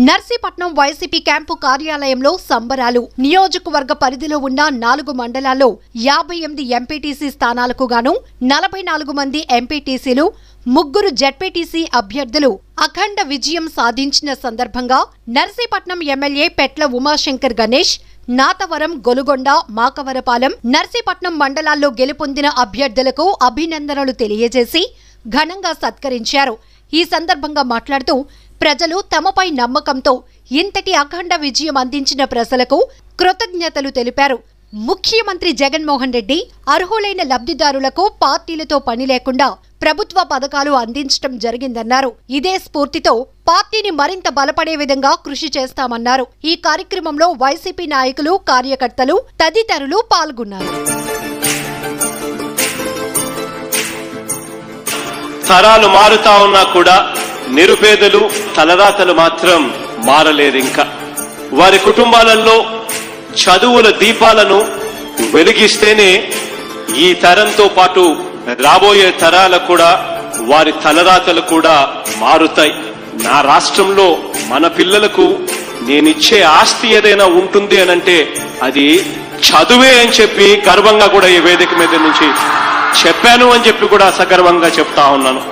Narsipatnam YCP camp కార్యాలయంలో సంబరాలు నియోజకవర్గ పరిధిలో ఉన్న నాలుగు మండలాల్లో యాభై ఎనిమిది ఎంపీటీసీ స్థానాలకు గాను నలభై నాలుగు మంది ఎంపీటీసీలు ముగ్గురు జెడ్పీటీసీ అభ్యర్థులు అఖండ విజయం సాధించిన సందర్భంగా నర్సీపట్నం ఎమ్మెల్యే పెట్ల ఉమాశంకర్ గణేష్ నాతవరం గొలుగొండ మాకవరపాలెం నర్సీపట్నం మండలాల్లో గెలుపొందిన అభ్యర్థులకు అభినందనలు తెలియజేసి ఘనంగా సత్కరించారు ఈ సందర్భంగా మాట్లాడుతూ ప్రజలు తమపై నమ్మకంతో ఇంతటి అఖండ విజయం అందించిన ప్రజలకు కృతజ్ఞతలు తెలిపారు ముఖ్యమంత్రి జగన్మోహన్ రెడ్డి అర్హులైన లబ్ధిదారులకు పార్టీలతో పని లేకుండా ప్రభుత్వ పథకాలు అందించడం జరిగిందన్నారు ఇదే స్ఫూర్తితో పార్టీని మరింత బలపడే విధంగా కృషి చేస్తామన్నారు ఈ కార్యక్రమంలో వైసీపీ నాయకులు కార్యకర్తలు తదితరులు పాల్గొన్నారు తరాలు మారుతా ఉన్నా కూడా నిరుపేదలు తలరాతలు మాత్రం మారలేదు ఇంకా వారి కుటుంబాలలో చదువుల దీపాలను వెలిగిస్తేనే ఈ తరంతో పాటు రాబోయే తరాలకు కూడా వారి తలరాతలు కూడా మారుతాయి నా రాష్ట్రంలో మన పిల్లలకు నేనిచ్చే ఆస్తి ఏదైనా ఉంటుంది అనంటే అది చదువే అని చెప్పి గర్వంగా కూడా ఈ వేదిక మీద నుంచి చెప్పాను అని చెప్పి కూడా సగర్వంగా చెప్తా ఉన్నాను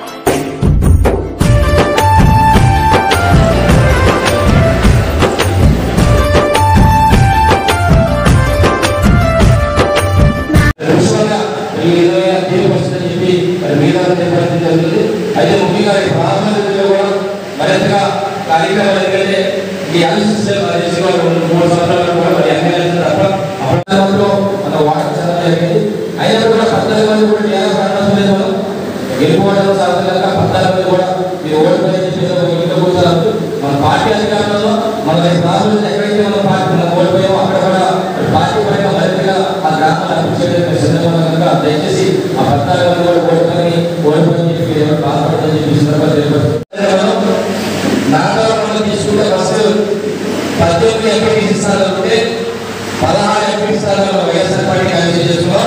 ముఖ్యంగా ఈ విధంగా తీర్పు వస్తుందని చెప్పి మరి మీద చెప్పడం జరుగుతుంది అయితే ముఖ్యంగా ఈ ప్రారంభంలో కూడా మరింతగా కార్యక్రమాలు ఎందుకంటే ఈ అలసిస్టర్ చేసి వారు మూడు సంవత్సరాలు కూడా మరి ఎమ్మెల్యే తప్ప అప్పట్లో మన వాటర్ చదవడం జరిగింది అయినా కూడా పద్నాలుగు మంది కూడా టీఆర్ఎస్ రావడం లేదు మనం గెలుపుకోవడం సాధనగా పద్నాలుగు మంది కూడా మీరు ఓడిపోయి చెప్పేసి ఒక ఇంట్లో కూర్చోవచ్చు మన పార్టీ అధికారంలో మన ప్రారంభంలో ఎక్కడైతే మన పార్టీ మనం ఓడిపోయామో అక్కడ కూడా మరి పార్టీ పరంగా మరింతగా ఆ గ్రామాన్ని అభివృద్ధి చేయడానికి సిద్ధంగా కనుక దయచేసి ఆ పద్నాలుగు మంది కూడా ఓడిపోయి ఓడిపోయి చెప్పి మీరు ఎవరు బాధపడదని చెప్పి ఈ సందర్భంగా తెలియపరుస్తున్నాను. నాటకంలో తీసుకుంటే ఫస్ట్ పద్దెనిమిది ఎంపీ స్థానాలు ఉంటే పదహారు ఎంపీ స్థానాలు వైఎస్ఆర్ పార్టీ కమిషన్ చేసుకున్నాం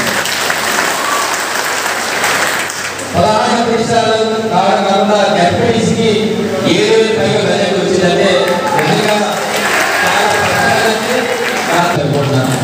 పదహారు ఎంపీ స్థానాలు కావడం కాకుండా ఎంపీటీసీకి ఏడు పైగా ప్రజలకు వచ్చిందంటే నిజంగా చాలా కష్టమైంది నాకు అనుకుంటున్నాను.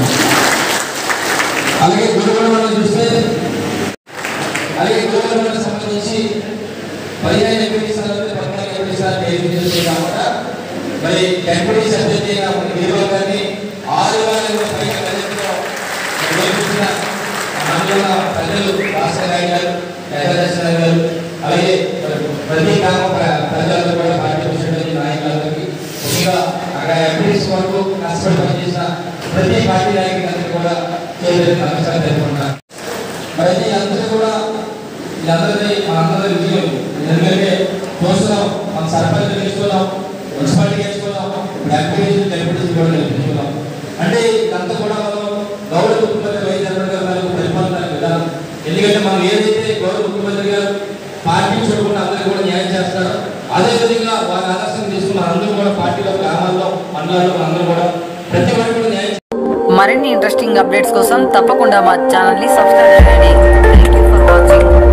అలాగే గురుకులం చూస్తే అలాగే గురుకులం సంబంధించి పదిహేను ఎంపీ స్థానాలు పద్నాలుగు ఎంపీ స్థానాలు ఏర్పడి కాకుండా మరి ఎంపీ సభ్యులైన నియోజకవర్గాన్ని ఆరు వేల పైగా ప్రజలతో నిర్వహించిన మండల ప్రజలు రాష్ట్ర నాయకులు పెద్దదర్శన గారు అలాగే మరి ప్రతి గ్రామ ప్ర- ప్రజలందరూ కూడా పార్టీ ప్రెసిడెంట్ నాయకులందరికీ ముఖ్యంగా అక్కడ ఎంపీస్ వరకు కష్టపడి పనిచేసిన ప్రతి పార్టీ నాయకులందరికీ కూడా చేతులకు నమస్కారం తెలుపుకుంటున్నాను మరి అయితే అందరూ కూడా వీళ్ళందరినీ మనందరి విజయం ఎందుకంటే చూస్తున్నాం మన సర్పంచ్ గెలుచుకున్నాం మున్సిపాలిటీ గెలుచుకున్నాం ఇప్పుడు ఎంపీడీసీ డెప్యూటీసీ కూడా గెలుచుకున్నాం అంటే ఇదంతా కూడా మనం గౌరవ ముఖ్యమంత్రి వైఎస్ జగన్ గారు పరిపాలన విధానం ఎందుకంటే మనం ఏదైతే గౌరవ ముఖ్యమంత్రి గారు పార్టీ చూడకుండా అందరూ కూడా న్యాయం చేస్తారు అదే విధంగా వారి ఆదర్శం తీసుకున్న అందరూ కూడా పార్టీలో గ్రామాల్లో మండలాల్లో అందరూ కూడా ప్రతి ఒక్కరు కూడా న్యాయం మరిన్ని ఇంట్రెస్టింగ్ అప్డేట్స్ కోసం తప్పకుండా మా ఛానల్ని సబ్స్క్రైబ్ చేయండి థ్యాంక్ యూ ఫర్ వాచింగ్